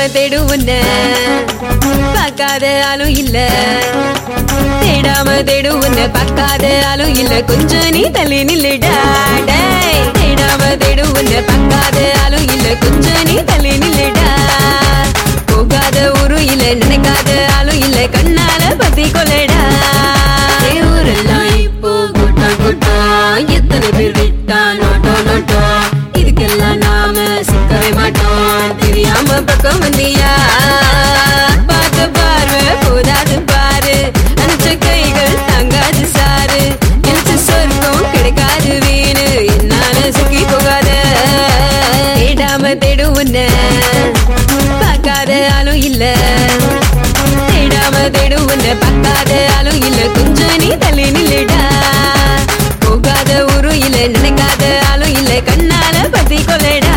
தேடாம தேடு உன்ன பார்க்காத ஆளும் இல்ல தேடாம தேடு உன்ன பார்க்காத ஆளும் இல்ல கொஞ்சம் நீ தள்ளி நில்லுடா டேய். தேடாம தேடு உன்ன பார்க்காத ஆளும் இல்ல கொஞ்சம் நீ தள்ளி நில்லுடா போகாத ஊரும் இல்ல நினைக்காத ஆளும் இல்ல கண்ணால பத்தி கொள்ளடா ஏ ஊரெல்லாம் இப்போ கூட்டம் கூட்டம் எத்தனை பேர் விட்டா நோட்டோ நோட்டோ இதுக்கெல்லாம் நாம சிக்கவே மாட்டோம் தெரியாம பக்கம் வந்தியா பார்த்த பார்வை போதாது பாரு அனுச்ச கைகள் தங்காது சாரு நினைச்ச சொர்க்கம் கிடைக்காது வீணு என்னால சுக்கி போகாத தேடாம தேடு உன்ன பார்க்காத ஆளும் இல்ல தேடாம தேடு உன்ன பார்க்காத ஆளும் இல்ல கொஞ்சம் நீ தள்ளி நில்லுடா போகாத ஊரும் இல்ல நினைக்காத ஆளும் இல்ல கண்ணால பத்தி கொள்ளடா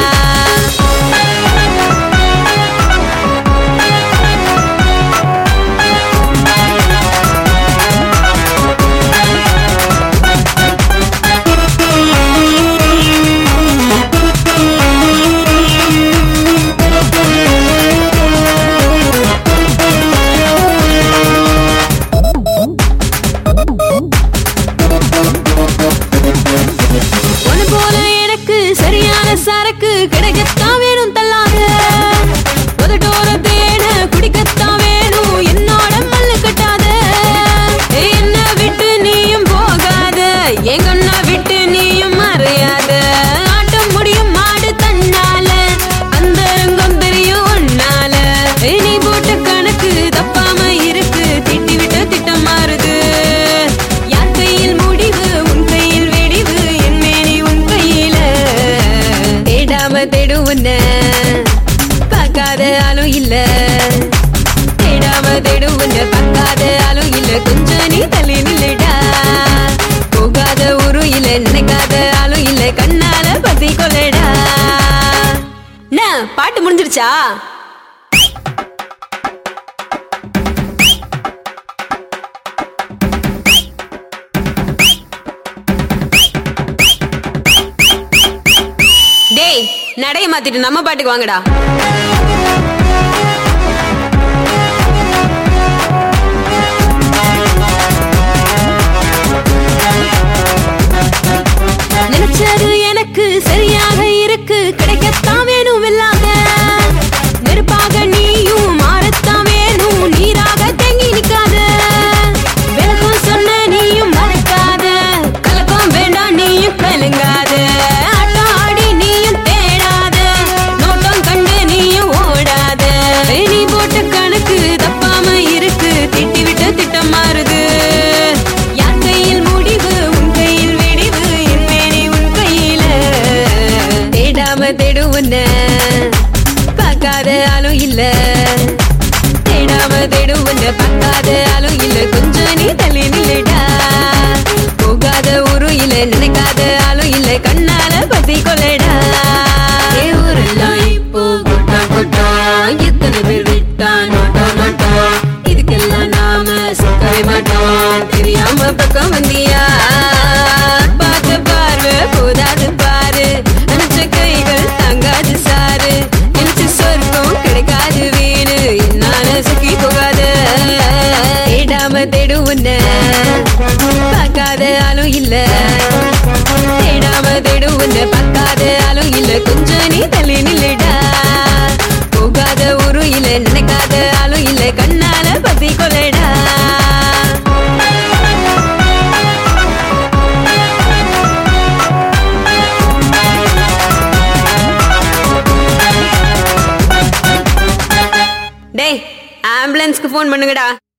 உன்னை போல எனக்கு சரியான சரக்கு கிடைக்கத்தான் வேணும் தள்ளாத உதட்டோர தேன குடிக்கத்தான் வேணும் என்னோட மல்லு கட்டாத என்ன விட்டு நீயும் போகாத என் கண்ணை விட்டு நீயும் மறையாத ஆட்டம் முடியும் மாடு தன்னால அந்த ரங்கம் தெரியும் உன்னால நீ போட்ட கணக்கு தப்பாம இருக்கு திட்டி விட்ட திட்டம் மாறுது யார் கையில் முடிவு உன் கையில் வெடிவு என் மேனி உன் கையில தேடாம தேடு உன்ன பார்க்காத ஆளும் இல்ல தேடாம தேடு உன்ன பார்க்காத ஆளும் இல்ல கொஞ்சம் நீ தள்ளி நில்லுடா போகாத ஊரும் இல்ல நினைக்காத ஆளும் இல்ல கண்ணால பத்தி கொள்ளடா என்ன பாட்டு முடிஞ்சிருச்சா டேய் நடைய மாத்திட்டு நம்ம பாட்டுக்கு வாங்கடா நினைச்சது எனக்கு சரியாக இருக்கு கிடைக்கத்தான் வேணும் இல்லாத நெருப்பாக நீயும் மாறத்தான் வேணும் நீராக தேங்கி நிக்காத விளக்கம் சொன்ன நீயும் மறைக்காத கலக்கம் வேண்டாம் நீயும் கலங்காத ஆட்டம் ஆடி நீயும் தேடாத நோட்டம் கண்டு நீயும் ஓடாத நீ போட்ட கணக்கு தப்பாம இருக்கு திட்டி விட்ட திட்டம் மாறுது யார் கையில் முடிவு உன் கையில் வெடிவு என் மேனி உன் கையில தேடாம தேடு உன்ன பார்க்காத ஆளும் இல்ல தேடாம தேடு உன்ன பார்க்காத ஆளும் இல்ல கொஞ்சம் நீ தள்ளி நில்லுடா போகாத ஊரும் இல்ல நினைக்காத ஆளும் இல்ல கண்ணால பத்தி கொள்ளடா ஏ ஊரெல்லாம் இப்போ கூட்டம் கூட்டம் எத்தனை பேர் விட்டா நோட்டோ நோட்டோ இதுக்கெல்லாம் நாம சிக்கவே மாட்டோம் தெரியாம பக்கம் வந்தியா பார்த்த பார்வை போதாது பாரு நினைச்ச கைகள் தங்காது சாரு நினைச்ச சொர்க்கம் கிடைக்காது வீணு என்னால சுக்கி போகாத தேடாம தேடு உன்ன பார்க்காத ஆளும் இல்ல தேடாம தேடு உன்ன பார்க்காத ஆளும் இல்ல கொஞ்சம் நீ தள்ளி நில்லுடா போகாத ஊரும் இல்ல நினைக்காத ஆளும் இல்ல கண்ணால பத்தி கொள்ளடா டேய் ஆம்புலன்ஸ்க்கு ஃபோன் பண்ணுங்கடா